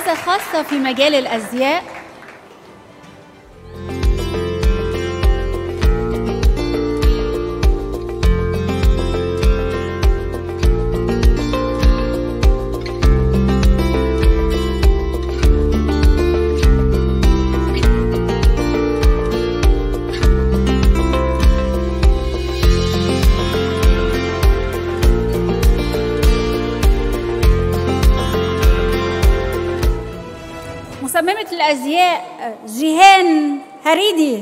جائزة خاصة في مجال الأزياء مصممة الأزياء جيهان هريدي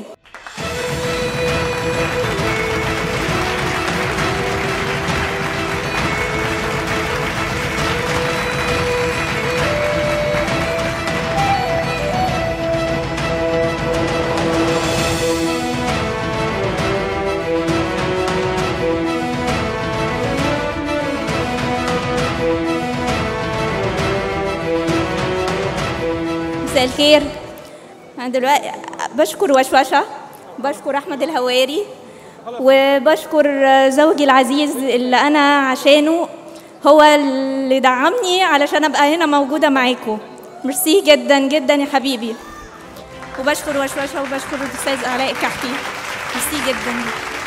مساء الخير أنا دلوقتي بشكر وشوشة بشكر أحمد الهواري وبشكر زوجي العزيز اللي أنا عشانه هو اللي دعمني علشان أبقى هنا موجودة معاكم ميرسي جدا جدا يا حبيبي وبشكر وشوشة وبشكر الأستاذ علاء الكحكي ميرسي جدا